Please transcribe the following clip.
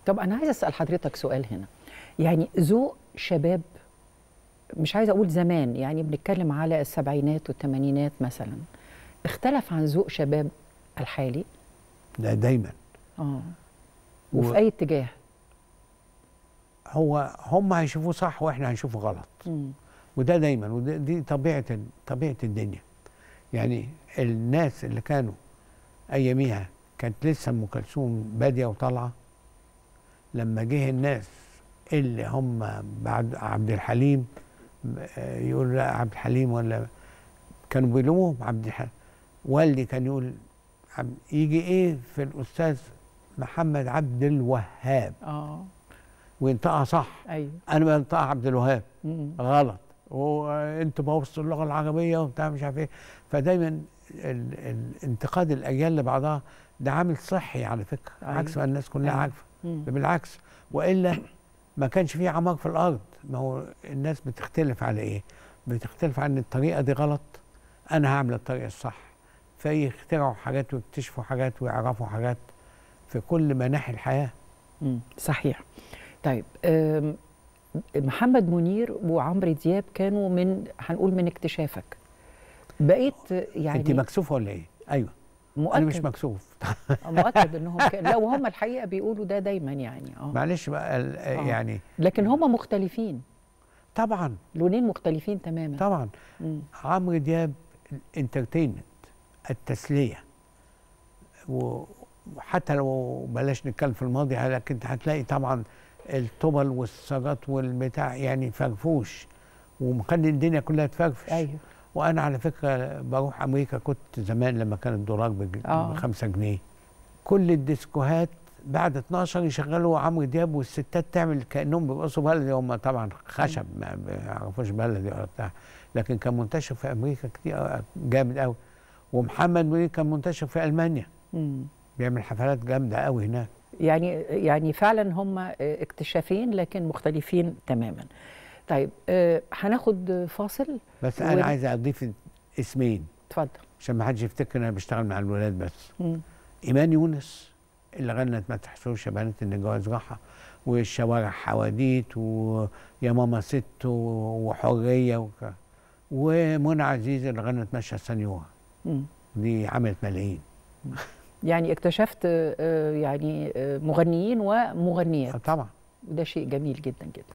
طب انا عايزه اسال حضرتك سؤال هنا يعني ذوق شباب مش عايزه اقول زمان يعني بنتكلم على السبعينات والثمانينات مثلا اختلف عن ذوق شباب الحالي ده دايما اه وفي و- اي اتجاه هو هم هيشوفوه صح واحنا هنشوفه غلط مم. وده دايما ودي دي طبيعه ال- طبيعه الدنيا يعني الناس اللي كانوا اياميها كانت لسه ام كلثوم باديه وطالعه لما جه الناس اللي هم بعد عبد الحليم آه، يقول لا عبد الحليم ولا كانوا بيلوموهم عبد الحليم والدي كان يقول عب- يجي ايه في الاستاذ محمد عبد الوهاب اه وينطقها صح ايوه انا بنطقها عبد الوهاب مم. غلط وانتوا بوظتوا اللغه العربيه وبتاع مش عارف ايه فدايما ال- الانتقاد الاجيال لبعضها ده عامل صحي على فكره أيوة. عكس ما الناس كلها أيوة. عارفه مم. ده بالعكس والا ما كانش فيه عمار في الارض ما هو الناس بتختلف على ايه بتختلف عن الطريقه دي غلط انا هعمل الطريقه الصح فيخترعوا حاجات ويكتشفوا حاجات ويعرفوا حاجات في كل مناحي الحياه مم. صحيح طيب أم، محمد منير وعمرو دياب كانوا من هنقول من اكتشافك بقيت يعني انت مكسوفه ولا ايه ايوه مؤكد انا مش مكسوف مؤكد انهم كان لو هم الحقيقه بيقولوا ده دايما يعني اه معلش بقى ال- آه. يعني لكن هم مختلفين طبعا لونين مختلفين تماما طبعا مم. عمرو دياب الانترتينمنت التسليه و- وحتى لو بلاش نتكلم في الماضي لكن هتلاقي طبعا الطبل والسجات والبتاع يعني فرفوش ومخلي الدنيا كلها تفرفش ايوه وانا على فكره بروح امريكا كنت زمان لما كان الدولار بج- آه. بخمسة جنيه كل الديسكوهات بعد 12 يشغلوا عمرو دياب والستات تعمل كانهم بيرقصوا بلدي هم طبعا خشب ما بيعرفوش بلدي ولا بتاع لكن كان منتشر في امريكا كتير جامد قوي ومحمد منير كان منتشر في المانيا مم. بيعمل حفلات جامده قوي هناك يعني يعني فعلا هم اكتشافين لكن مختلفين تماما طيب آه، هناخد فاصل بس وال- انا عايز اضيف اسمين اتفضل عشان ما حدش يفتكر ان انا بشتغل مع الولاد بس مم. ايمان يونس اللي غنت ما تحسوش يا بنات ان الجواز راحه والشوارع حواديت ويا ماما ست و- وحريه وك... ومنى عزيز اللي غنت مشى السنيوره مم. دي عملت ملايين يعني اكتشفت آه، يعني آه، مغنيين ومغنيات طبعا وده شيء جميل جدا جدا